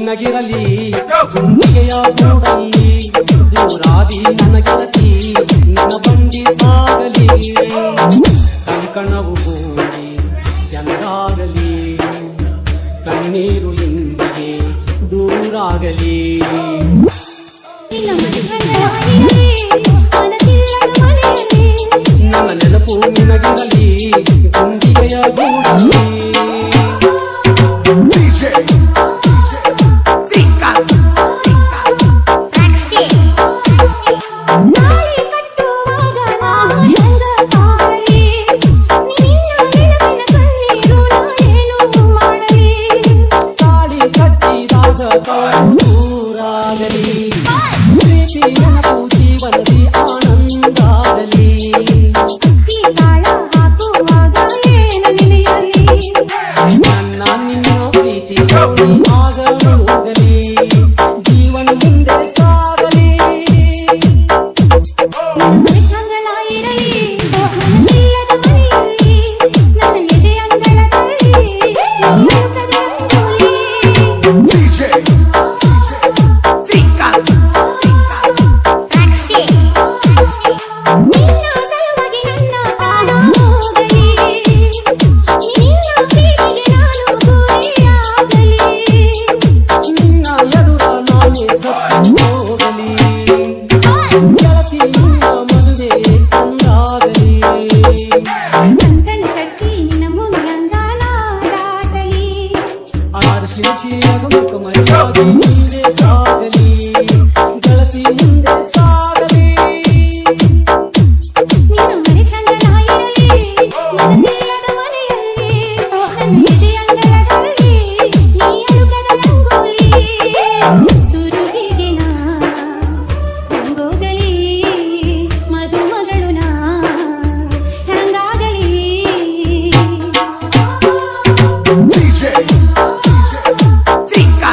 ನಿನಗಿರಲಿ ಗುಂಡಿಗೆಯ ಗೂಡಲ್ಲಿ ದೂರಾದಿ ನನ್ನ ಗೆಳತಿ ನಿನ್ನ ಬಂಡಿ ಸಾಗಲಿ ಕಂಕಣವು ಕೂಡಿ ಜನರಾಗಲಿ ಕಣ್ಣೀರು ಇಂದಿಗೆ ದೂರಾಗಲಿ ನಿನ್ನ ಮನೆಗಳಲ್ಲಿ ಮನಸ್ಸಿಲ್ಲದ ಮನೆಯಲ್ಲಿ ನನ್ನ ನೆನಪು ನಿನಗಿರಲಿ ಗುಂಡಿಗೆಯ ಗೂಡಲ್ಲಿ DJ. Zika. ತಾಳಿ ಕಟ್ಟುವಾಗ ನಾವು ಹೆಂಗ ಸಾಗಲಿ ನಿನ್ನ ನೆನಪಿನ ಕಣ್ಣೀರು ನಾ ಏನು ಮಾಡಲಿ ತಾಳಿ ಕಟ್ಟಿದಾಗ ದೂರಾಗಲಿ ಪ್ರೀತಿ ನೆನಪು ಜೀವನದಿ ಆನಂದಾಗಲಿ ಈ ತಾಳ ಹಾಕುವಾಗ ಏನು ನೆನೆಯಲಿ ನನ್ನ ನಿನ್ನ ಪ್ರೀತಿ ಆಗ ಹೋಗಲಿ ಜೀವನ ಮುಂದೆ ಸಾಗಲಿ ಮನಸ್ಸಂಗಳಾಯಿರಲಿ ಮನಸ್ಸಿಲ್ಲದ ಮನೆಯಲ್ಲಿ ನನ್ನ ಎದೆ ಅಂಗಳದಲ್ಲಿ ನಡುಕದ ರಂಗೋಲಿ. DJ. Zika. ನಿನ್ನ ಸಲುವಾಗಿ ನನ್ನ ಪ್ರಾಣ ಹೋಗಲಿ ನಿನ್ನ ಪ್ರೀತಿಗೆ ನಾನು ಗುರಿಯಾಗಲಿ ನಿನ್ನ ಎದುರ ನಾನೇ ಸತ್ತು ಹೋಗಲಿ ಗೆಳತಿ ನಿನ್ನ ಮದುವೆ ಚಂದಾಗಲಿ ಕಂಕಣ ಕಟ್ಟಿ ನಿನ್ನ ಮುಂದಂಗಾಲಾಡಾಟಲಿ ಆರ್ಶಿನ ಶೀಲಗ ಮುಖಮಯಾಗಿ ಮುಂದೆ ಸಾಗಲಿ ಗೆಳತಿ ಮುಂದೆ ಸಾಗಲಿ ನೀನು ಮನೆ ಚಂದನಾಗಿರಲಿ ಮನಸ್ಸಿಲ್ಲದ ಮನೆಯಲ್ಲಿ ನನ್ನ ಎದೆ ಅಂಗಳದಲ್ಲಿ ನೀ ಅಳುಕದ ರಂಗೋಲಿ ಸುರುವಿಗೆ ನಾ ರಂಗೋಗಲಿ ಮದುಮಗಳು ನಾ ಹೆಂಗಾಗಲಿ DJ. Zika.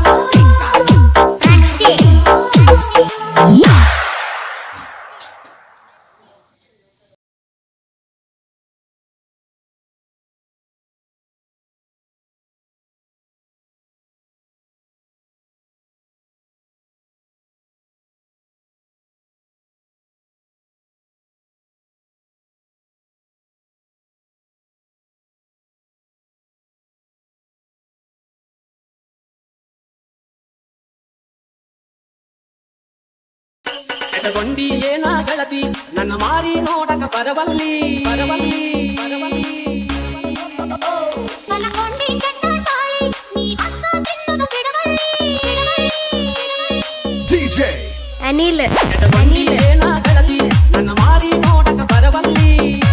ಎಡಗೊಂಡಿ ಏನ ಗೆಳತಿ ನನ್ನ ಮಾರಿ ನೋಡಕ ಬರವಲ್ಲಿ ಬರವಲ್ಲಿ ಬರವಲ್ಲಿ ಮನಕೊಂಡಿ ಕೆಟ್ಟ ತಾಳಿ ನೀ ಹಕ್ಕ ತಿನ್ನೋದು ಬಿಡವಲ್ಲಿ DJ. ಅನಿಲ್ ಎಡಗೊಂಡಿ ಏನ ಗೆಳತಿ ನನ್ನ ಮಾರಿ ನೋಡಕ ಬರವಲ್ಲಿ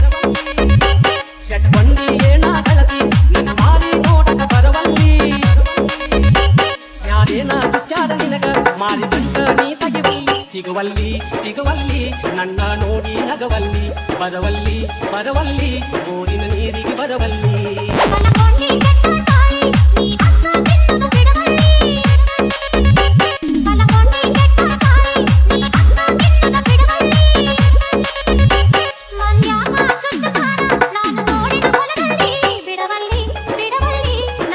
ಚಟ್ಕೊಂಡಿ ಏನ ಗೆಳತಿ ನನ್ನ ಮಾರಿ ನೋಡಕ ಬರವಲ್ಲಿ ಯಾರೇನ ವಿಚಾರ ನಿನಗ ಮಾರಿ ಬಂಟ ನೀ ತೆಗಿವಲ್ಲಿ ಸಿಗುವಲ್ಲಿ ಸಿಗುವಲ್ಲಿ ನನ್ನ ನೋಡಿ ನಗವಲ್ಲಿ ಬರವಲ್ಲಿ ಬರವಲ್ಲಿ ಊರಿನ ನೀರಿಗೆ ಬರವಲ್ಲಿ ಮನಕೊಂಡಿ ಕೆಟ್ಟ